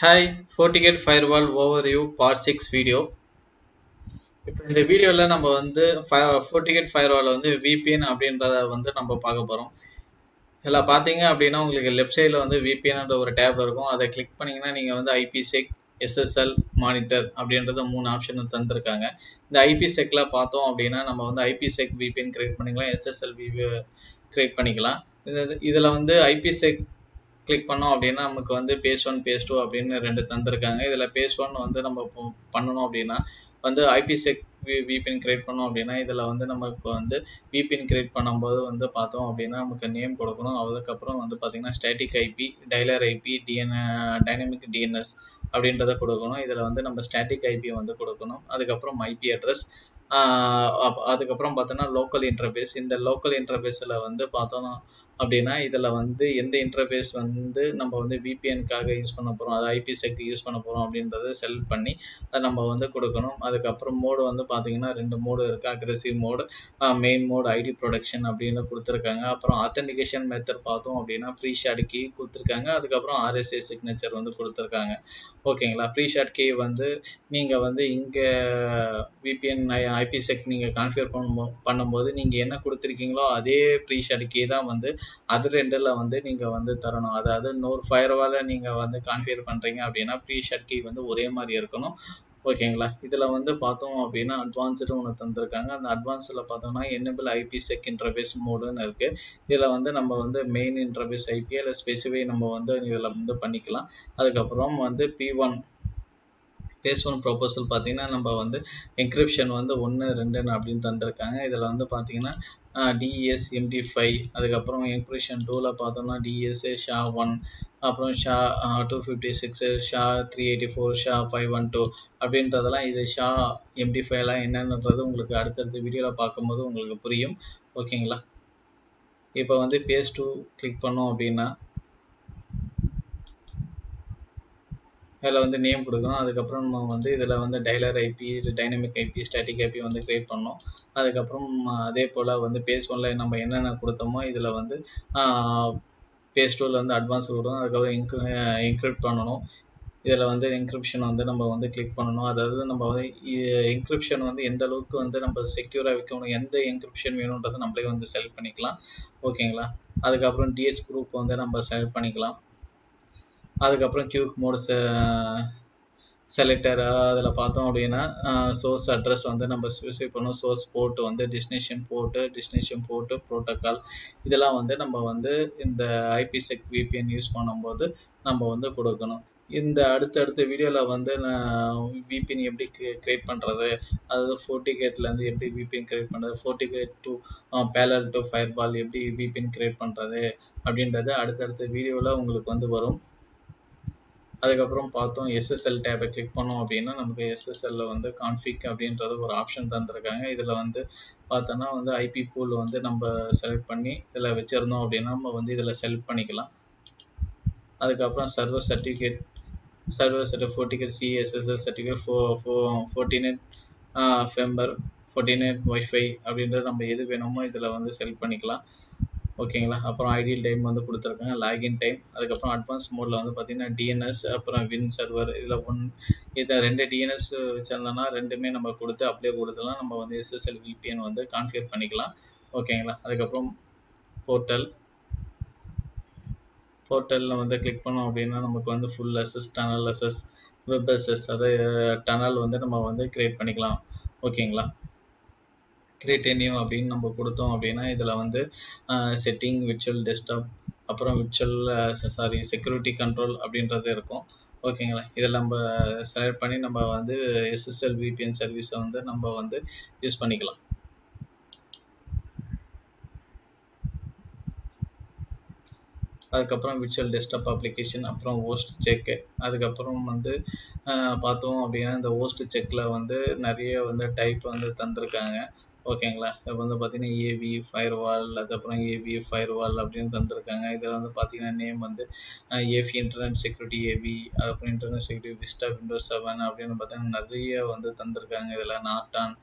hi FortiGate firewall overview part six video இப்போ இந்த வீடியோவில் நம்ம வந்து FortiGate ஃபயர்வால் வந்து VPN அப்படின்றத வந்து நம்ம பார்க்க போகிறோம் இதில் பார்த்தீங்க அப்படின்னா உங்களுக்கு லெஃப்ட் சைடில் வந்து VPNன்ற ஒரு டேப் இருக்கும் அதை கிளிக் பண்ணிங்கன்னா நீங்கள் வந்து IPsec எஸ்எஸ்எல் மானிட்டர் அப்படின்றது மூணு ஆப்ஷன் தந்திருக்காங்க இந்த ஐபிசெக்கில் பார்த்தோம் அப்படின்னா நம்ம வந்து ஐபிசெக் VPN கிரியேட் பண்ணிக்கலாம் எஸ்எஸ்எல் வி கிரியேட் பண்ணிக்கலாம் இது இதில் வந்து ஐபிசெக் கிளிக் பண்ணோம் அப்படின்னா நமக்கு வந்து பேஸ் ஒன் பேஸ் டூ அப்படின்னு ரெண்டு தந்திருக்காங்க இதில் பேஸ் ஒன் வந்து நம்ம பண்ணணும் அப்படின்னா வந்து ஐபிசெக் வி விபின் கிரியேட் பண்ணோம் அப்படின்னா இதில் வந்து நமக்கு வந்து விபின் கிரியேட் பண்ணும்போது வந்து பார்த்தோம் அப்படின்னா நமக்கு நேம் கொடுக்கணும் அதுக்கப்புறம் வந்து பார்த்திங்கன்னா static IP dialer IP DN dynamic DNS அப்படின்றத கொடுக்கணும் இதில் வந்து நம்ம ஸ்டாட்டிக் ஐபி வந்து கொடுக்கணும் அதுக்கப்புறம் ஐபி அட்ரஸ் அதுக்கப்புறம் பார்த்தோன்னா லோக்கல் இன்டர்ஃபேஸ் இந்த லோக்கல் இன்டர்ஃபேஸில் வந்து பார்த்தோம் அப்படின்னா இதில் வந்து எந்த இன்டர்ஃபேஸ் வந்து நம்ம வந்து விபிஎன்காக யூஸ் பண்ண போகிறோம் அது ஐபிசெக்கு யூஸ் பண்ண போகிறோம் அப்படின்றத செலக்ட் பண்ணி அதை நம்ம வந்து கொடுக்கணும் அதுக்கப்புறம் மோடு வந்து பார்த்தீங்கன்னா ரெண்டு மோடு இருக்குது aggressive mode main mode ID protection அப்படின்னு கொடுத்துருக்காங்க அப்புறம் ஆத்தென்டிகேஷன் மெத்தட் பார்த்தோம் அப்படின்னா ப்ரீ ஷாட் கீ கொடுத்துருக்காங்க அதுக்கப்புறம் ஆர்எஸ்ஏ சிக்னேச்சர் வந்து கொடுத்துருக்காங்க ஓகேங்களா ப்ரீ ஷாட் கீ வந்து நீங்கள் வந்து இங்கே விபிஎன் ஐபிசெக் நீங்கள் கான்ஃபிகர் பண்ணும் பண்ணும்போது நீங்கள் என்ன கொடுத்துருக்கீங்களோ அதே ப்ரீ ஷாட் கீ தான் வந்து அது ரெண்டில் வந்து நீங்கள் வந்து தரணும் அதாவது இன்னொரு ஃபயர்வால நீங்கள் வந்து கான்ஃபிகர் பண்ணுறீங்க அப்படின்னா ப்ரீ ஷாட் கீ வந்து ஒரே மாதிரி இருக்கணும் ஓகேங்களா இதில் வந்து பார்த்தோம் அப்படின்னா அட்வான்ஸ்டு ஒன்று தந்திருக்காங்க அந்த அட்வான்ஸில் பார்த்தோம்னா என்னபிள் ஐபி செக் இன்டர்ஃபேஸ் மோடுன்னு இருக்குது இதில் வந்து நம்ம வந்து மெயின் இன்டர்ஃபேஸ் ஐபி இல்லை ஸ்பெசிஃபை நம்ம வந்து இதில் வந்து பண்ணிக்கலாம் அதுக்கப்புறம் வந்து P one phase one proposal பார்த்தீங்கன்னா நம்ம வந்து என்கிரிப்ஷன் வந்து ஒன்று ரெண்டுன்னு அப்படின்னு தந்திருக்காங்க இதில் வந்து பார்த்தீங்கன்னா டிஎஸ் எம்டி ஃபைவ் அதுக்கப்புறம் என்கிரிப்ஷன் டூவில் பார்த்தோம்னா டிஎஸ் ஷா ஒன் அப்புறம் SHA two fifty six SHA three eighty four SHA five one two அப்படின்றதெல்லாம் இது ஷா எம்டி ஃபைவ்லாம் என்னன்றது உங்களுக்கு அடுத்தடுத்த வீடியோவில் பார்க்கும்போது உங்களுக்கு புரியும் ஓகேங்களா இப்போ வந்து பேஸ் டூ கிளிக் பண்ணோம் அப்படின்னா அதில் வந்து நேம் கொடுக்கணும் அதுக்கப்புறம் நம்ம வந்து இதில் வந்து dialer IP dynamic IP static IP வந்து க்ரியேட் பண்ணோம் அதுக்கப்புறம் அதே போல் வந்து பேஸ் ஒன்ல நம்ம என்னென்ன கொடுத்தோமோ இதில் வந்து பேஸ் டூவில் வந்து அட்வான்ஸ் கொடுக்கணும் அதுக்கப்புறம் இன்க்ரி இன்க்ரிப்ட் பண்ணணும் இதில் வந்து என்கிரிப்ஷன் வந்து நம்ம வந்து கிளிக் பண்ணணும் அதாவது நம்ம வந்து என்கிரிப்ஷன் வந்து எந்த அளவுக்கு வந்து நம்ம செக்யூராக வைக்கணும் எந்த என்கிரிப்ஷன் வேணுன்றதை நம்மளே வந்து செலக்ட் பண்ணிக்கலாம் ஓகேங்களா அதுக்கப்புறம் டிஎஸ் குரூப் வந்து நம்ம செலக்ட் பண்ணிக்கலாம் அதுக்கப்புறம் கியூக் மோட் செலக்டர் அதில் பார்த்தோம் அப்படின்னா சோர்ஸ் அட்ரஸ் வந்து நம்ம ஸ்பெசிஃபை பண்ணணும் சோர்ஸ் போர்ட்டு வந்து destination port destination port protocol இதெல்லாம் வந்து நம்ம வந்து இந்த ஐபிசெக் விபிஎன் யூஸ் பண்ணும்போது நம்ம வந்து கொடுக்கணும் இந்த அடுத்தடுத்த வீடியோவில் வந்து நான் விபிஎன் எப்படி கிரியேட் பண்ணுறது அதாவது ஃபோர்ட்டிகேட்லேருந்து எப்படி விபிஎன் கிரியேட் பண்ணுறது ஃபோர்ட்டிகேட் டு பேலல் டு ஃபயர் பால் எப்படி விபிஎன் கிரியேட் பண்ணுறது அப்படின்றது அடுத்தடுத்த வீடியோவில் உங்களுக்கு வந்து வரும் அதுக்கப்புறம் பார்த்தோம் எஸ்எஸ்எல் டேப்பை கிளிக் பண்ணோம் அப்படின்னா நமக்கு எஸ்எஸ்எல்ல வந்து கான்ஃபிக் அப்படின்றது ஒரு ஆப்ஷன் தந்திருக்காங்க இதில் வந்து பார்த்தோன்னா வந்து ஐபி பூல் வந்து நம்ம செலக்ட் பண்ணி இதில் வச்சுருந்தோம் அப்படின்னா நம்ம வந்து இதில் செலக்ட் பண்ணிக்கலாம் அதுக்கப்புறம் server certificate server certificate FortiGate CSSS certificate ஃபோ ஃபோ ஃபோர்டினேட் ஃபெம்பர் ஃபோர்டினேட் ஒய்ஃபை அப்படின்றது நம்ம எது வேணுமோ இதில் வந்து செலக்ட் பண்ணிக்கலாம் ஓகேங்களா அப்புறம் ஐடியல் டைம் வந்து கொடுத்துருக்காங்க லாகின் டைம் அதுக்கப்புறம் அட்வான்ஸ் மோடில் வந்து பார்த்தீங்கன்னா டிஎன்எஸ் அப்புறம் வின் சர்வர் இதில் ஒன் இதை ரெண்டு டிஎன்எஸ் வச்சிருந்தோம்னா ரெண்டுமே நம்ம கொடுத்து அப்படியே கொடுத்தலாம் நம்ம வந்து எஸ்எஸ்எல் விபிஎன் வந்து கான்ஃபிகர் பண்ணிக்கலாம் ஓகேங்களா அதுக்கப்புறம் போர்ட்டல் போர்ட்டலில் வந்து கிளிக் பண்ணோம் அப்படின்னா நமக்கு வந்து full access tunnel access web access அதை டனல் வந்து நம்ம வந்து க்ரியேட் பண்ணிக்கலாம் ஓகேங்களா கிரியேட் நியூ அப்படின்னு நம்ம கொடுத்தோம் அப்படின்னா இதில் வந்து செட்டிங் விர்ச்சுவல் டெஸ்க்டாப் அப்புறம் விர்ச்சுவல் சாரி செக்யூரிட்டி கண்ட்ரோல் அப்படின்றது இருக்கும் ஓகேங்களா இதில் நம்ம செலக்ட் பண்ணி நம்ம வந்து எஸ்எஸ்எல் விபிஎன் சர்வீஸை வந்து நம்ம வந்து யூஸ் பண்ணிக்கலாம் அதுக்கப்புறம் விர்ச்சுவல் டெஸ்க்டாப் அப்ளிகேஷன் அப்புறம் ஹோஸ்ட் செக்கு அதுக்கப்புறம் வந்து பார்த்தோம் அப்படின்னா இந்த ஹோஸ்ட் செக்கில் வந்து நிறைய வந்து டைப் வந்து தந்திருக்காங்க ஓகேங்களா இப்போ வந்து பார்த்தீங்கன்னா ஏவி ஃபயர் வால் அதுக்கப்புறம் ஏவி ஃபயர் வால் அப்படின்னு தந்திருக்காங்க இதில் வந்து பார்த்தீங்கன்னா நேம் வந்து ஏவி இன்டர்நெட் செக்யூரிட்டி ஏவி அதுக்கப்புறம் internet security Vista Windows seven அப்படின்னு பார்த்தீங்கன்னா நிறைய வந்து தந்திருக்காங்க இதில் நாட்டான்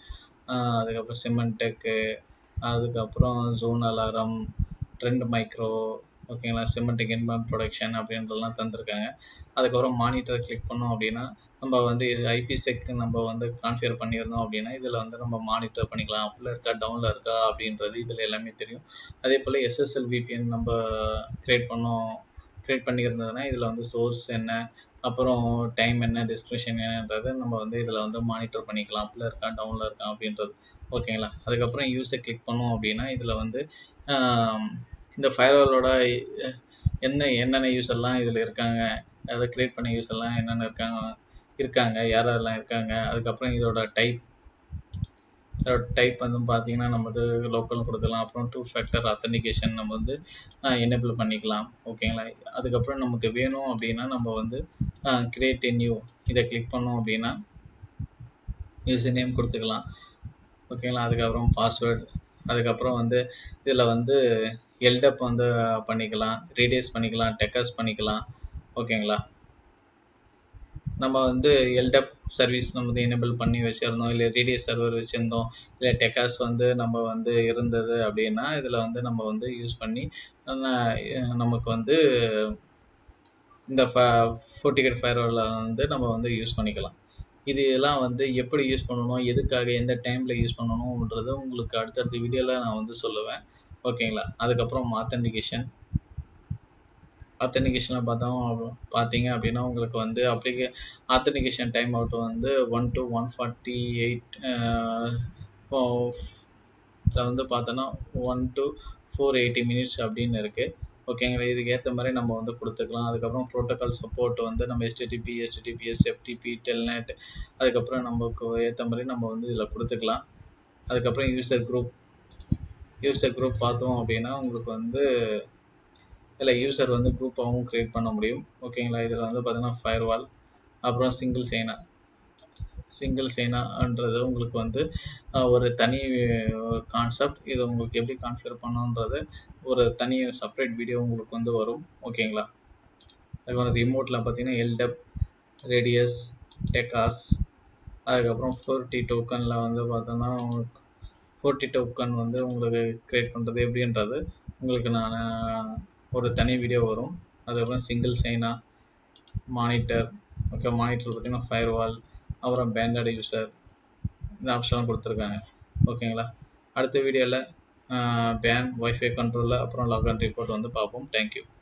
அதுக்கப்புறம் சிமெண்டெக்கு அதுக்கப்புறம் ஜோன் அலாரம் ட்ரெண்ட் மைக்ரோ ஓகேங்களா சிமெண்டிக் இன்பவுண்ட் ப்ரொடக்ஷன் அப்படின்றதெல்லாம் தந்திருக்காங்க அதுக்கப்புறம் மானிட்டர் கிளிக் பண்ணோம் அப்படின்னா நம்ம வந்து ஐபி செக் நம்ம வந்து கான்ஃபிகர் பண்ணியிருந்தோம் அப்படின்னா இதில் வந்து நம்ம மானிட்டர் பண்ணிக்கலாம் அப்பில் இருக்கா டவுனில் இருக்கா அப்படின்றது இதில் எல்லாமே தெரியும் அதே போல் எஸ்எஸ்எல் விபிஎன் நம்ம க்ரியேட் பண்ணோம் க்ரியேட் பண்ணியிருந்ததுன்னா இதில் வந்து சோர்ஸ் என்ன அப்புறம் டைம் என்ன டிஸ்கிரிப்ஷன் என்னன்றது நம்ம வந்து இதில் வந்து மானிட்டர் பண்ணிக்கலாம் அப்பில் இருக்கா டவுனில் இருக்கா அப்படின்றது ஓகேங்களா அதுக்கப்புறம் யூஸை கிளிக் பண்ணோம் அப்படின்னா இதில் வந்து இந்த ஃபயர்வாலோட என்ன என்னென்ன யூஸ் எல்லாம் இதில் இருக்காங்க அதை க்ரியேட் பண்ண யூஸ் எல்லாம் என்னென்ன இருக்காங்க இருக்காங்க யாரெல்லாம் இருக்காங்க அதுக்கப்புறம் இதோட டைப் இதோட டைப் வந்து பார்த்தீங்கன்னா நம்ம வந்து லோக்கல் கொடுத்துக்கலாம் அப்புறம் டூ ஃபேக்டர் அத்தன்டிகேஷன் நம்ம வந்து எனேபிள் பண்ணிக்கலாம் ஓகேங்களா அதுக்கப்புறம் நமக்கு வேணும் அப்படின்னா நம்ம வந்து கிரியேட் எ நியூ இதை கிளிக் பண்ணோம் அப்படின்னா யூசர் நேம் கொடுத்துக்கலாம் ஓகேங்களா அதுக்கப்புறம் பாஸ்வேர்டு அதுக்கப்புறம் வந்து இதில் வந்து எல்டப் வந்து பண்ணிக்கலாம் ரீடியஸ் பண்ணிக்கலாம் டெக்கஸ் பண்ணிக்கலாம் ஓகேங்களா நம்ம வந்து எல்டப் சர்வீஸ் நம்ம வந்து எனேபிள் பண்ணி வச்சுருந்தோம் இல்லை ரேடியஸ் சர்வர் வச்சுருந்தோம் இல்லை டெக்காஸ் வந்து நம்ம வந்து இருந்தது அப்படின்னா இதில் வந்து நம்ம வந்து யூஸ் பண்ணி நமக்கு வந்து இந்த ஃபோர்டிகேட் ஃபயர்வாலில் வந்து நம்ம வந்து யூஸ் பண்ணிக்கலாம் இது எல்லாம் வந்து எப்படி யூஸ் பண்ணணும் எதுக்காக எந்த டைமில் யூஸ் பண்ணணுன்றது உங்களுக்கு அடுத்தடுத்த வீடியோவில் நான் வந்து சொல்லுவேன் ஓகேங்களா அதுக்கப்புறம் ஆத்தன்டிகேஷன் ஆத்தன்டிகேஷனில் பார்த்தோம் பார்த்தீங்க அப்படின்னா உங்களுக்கு வந்து அப்ளிகே ஆத்தன்டிகேஷன் டைம் அவுட் வந்து one to one forty eight இதில் வந்து பார்த்தோன்னா one to four eighty minutes அப்படின்னு இருக்குது ஓகேங்களா இதுக்கு ஏற்ற மாதிரி நம்ம வந்து கொடுத்துக்கலாம் அதுக்கப்புறம் ப்ரோட்டோகால் சப்போர்ட் வந்து நம்ம எஸ்டிடிபி ஹெச்டிபிஎஸ் எஃப்டிபி டெல்நெட் அதுக்கப்புறம் நமக்கு ஏற்ற மாதிரி நம்ம வந்து இதில் கொடுத்துக்கலாம் அதுக்கப்புறம் யூசர் குரூப் யூசர் குரூப் பார்த்தோம் அப்படின்னா உங்களுக்கு வந்து இதில் யூசர் வந்து குரூப்பாகவும் க்ரியேட் பண்ண முடியும் ஓகேங்களா இதில் வந்து பார்த்தீங்கன்னா ஃபயர்வால் அப்புறம் சிங்கிள் சைனா சிங்கிள் சைனான்றது உங்களுக்கு வந்து ஒரு தனி கான்செப்ட் இது உங்களுக்கு எப்படி கான்ஃபிகர் பண்ணணுன்றது ஒரு தனி செப்பரேட் வீடியோ உங்களுக்கு வந்து வரும் ஓகேங்களா அதுக்கப்புறம் ரிமோட்டில் பார்த்தீங்கன்னா எல்டப் ரேடியஸ் டெக்காஸ் அதுக்கப்புறம் ஃபோர்டி டோக்கனில் வந்து பார்த்தோன்னா ஃபோர்டி டோக்கன் வந்து உங்களுக்கு க்ரியேட் பண்ணுறது எப்படின்றது உங்களுக்கு நான் ஒரு தனி வீடியோ வரும் அதுக்கப்புறம் சிங்கிள் சைனா மானிட்டர் ஓகே மானிட்டர் பார்த்தீங்கன்னா ஃபயர்வால் அப்புறம் பேண்டட் யூசர் இந்த ஆப்ஷன்லாம் கொடுத்துருக்காங்க ஓகேங்களா அடுத்த வீடியோவில் பேன் ஒய்ஃபை கண்ட்ரோலில் அப்புறம் லாக்அவுட் ரிப்போர்ட் வந்து பார்ப்போம் தேங்க்யூ